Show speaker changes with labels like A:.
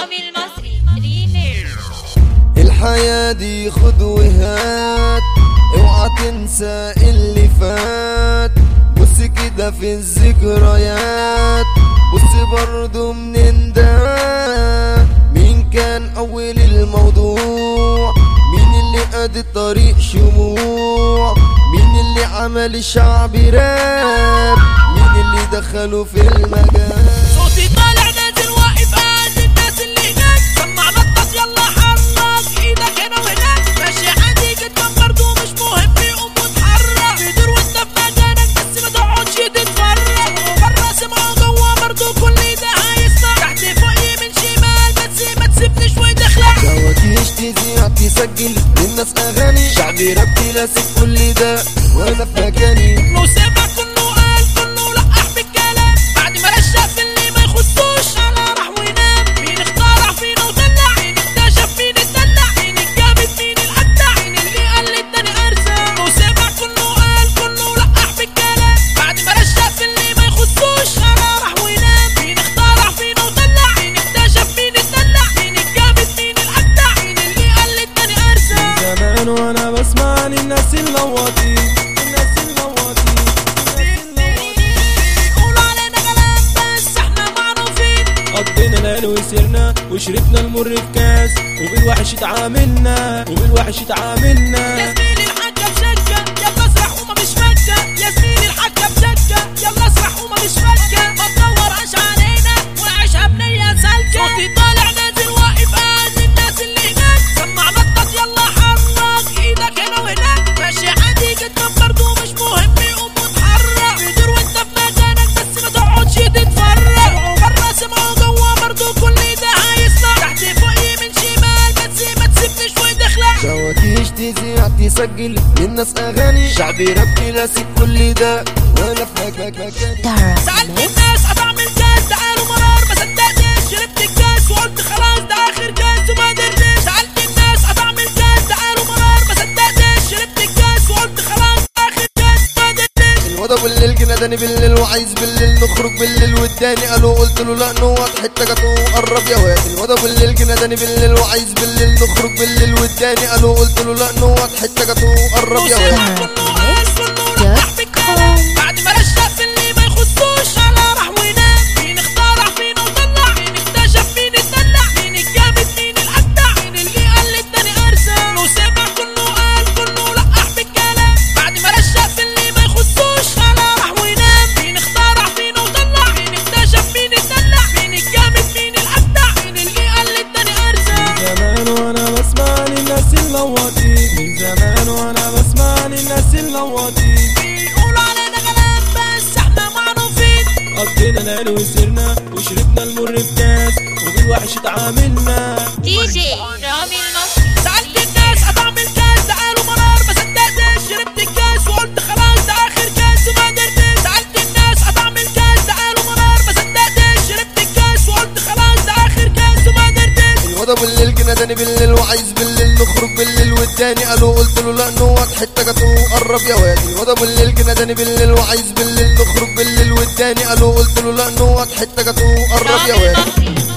A: رامي المصري ريميكس
B: الحياة دي خد وهات اوعى تنسى اللي فات بص كده في الذكريات بص برضو منين ده مين كان اول الموضوع مين اللي قاد الطريق شموع مين اللي عمل الشعب راب مين اللي دخله في المجال
C: صوتي طالع نازل واقف قاعد الناس اللي هناك سمع نطط يلا حرك ايدك هنا وهناك ماشي عادي جدا برضو مش مهم يقوم وتحرك تدور وانت في مكانك بس ما تقعدش تتفرج بره سمعوا جوه برضو كل ده هيسمع تحت فوق يمين شمال بس ما تسيبنيش وتخلع
B: شواتيش تذيع تسجل للناس اغاني شعبي راب كلاسيك كل ده وانا في مكاني
C: كله سمع كله قال كله لقح بالكلام بعد ما رشق في اللي ما يخصوش على راح وينام مين اخترع فينا ودلع مين اكتشف مين اتدلع مين الجامد مين الابدع مين اللي قال للتاني ارزع كله سمع كله قال كله لقح بالكلام بعد ما رشق في اللي ما يخصوش على راح وينام مين اخترع فينا ودلع مين اكتشف مين اتدلع مين الجامد مين الابدع مين اللي قال للتاني ارزع
D: زمان وانا بسمع عن الناس اللواطين الناس اللواطين الناس اللواطين
C: قولوا علينا كلام بس احنا معروفين
D: قضينا ليل وسرنا وشربنا المر في كاس وبالوحش اتعاملنا وبالوحش
C: يا
D: اتعاملنا
C: زميلي الحاجة بشكة يلا اسرح وما مش فكة يا زميلي الحاجة بشكة يلا اسرح وما مش فكة ما تدورهاش علينا وعيشها بنية سالكة صوتي طالع نازل واقف قاعد الناس اللي هناك سمع نطط يلا حرك ايدك هنا وهناك ماشي عادي جدا برضو مش مهم يقوم وتحرك تدور وانت في مكانك بس ما تقعدش تتفرج بره سمعوا جوه برضو كل ده هيسمع تحت فوق يمين شمال بس ما تسيبنيش وتخلع
B: شواتيش تذيع تسجل للناس اغاني شعبي راب كلاسيك كل ده وانا في مك- مك- مكاني
C: سألت الناس هتعمل كاس تعالوا مرار ما صدقتش شربت الكاس وقلت خلاص ده اخر كاس وما قدرتش سألت الناس هتعمل كاس تعالوا مرار ما صدقتش شربت الكاس وقلت خلاص ده اخر كاس ما قدرتش
B: الوضع بالليل جناداني بالليل وعايز بالليل نخرج بالليل والتاني قالوا قلت له لا نوض حته جاتو قرب يا واد الوضع بالليل جناداني بالليل وعايز بالليل نخرج بالليل والتاني قالوا قلت له لا نوض حته جاتو قرب يا واد
C: كله قال كله لقح بالكلام بعد ما رشق في اللي ما يخصوش على راح وينام مين اخترع فينا وطلع مين اكتشف مين اتدلع مين الجامد مين الابدع مين اللي قال للتاني ارزع كله سمع كله قال كله لقح بالكلام بعد ما رشق في اللي ما يخصوش على راح وينام مين اخترع فينا وطلع مين اكتشف مين اتدلع مين الجامد مين الابدع مين اللي قال للتاني ارزع
D: زمان وانا بسمع عن الناس اللواطين من زمان وانا بسمع عن الناس اللواطين
C: بيقولوا علينا كلام بس احنا معروفين
D: قضينا ليل وسرنا وشربنا المر في كاس وبالوحش اتعاملنا
A: دي جي رامي المصري
C: سألت الناس هتعمل كاس تعالوا مرار ما صدقتش شربت الكاس وقلت خلاص ده اخر كاس وما قدرتش سألت الناس هتعمل كاس تعالوا مرار ما صدقتش شربت الكاس وقلت خلاص ده اخر كاس وما قدرتش
B: الوضع بالليل جناداني بالليل وعايز بالليل نخرج بالليل والتاني قالوا قلت له لا نوض حته جاتو قرب يا واد الوضع بالليل جناداني بالليل وعايز بالليل نخرج بالليل والتاني قالوا قلت له لا نوض حته جاتو قرب يا
A: رامي
B: واد
A: المصري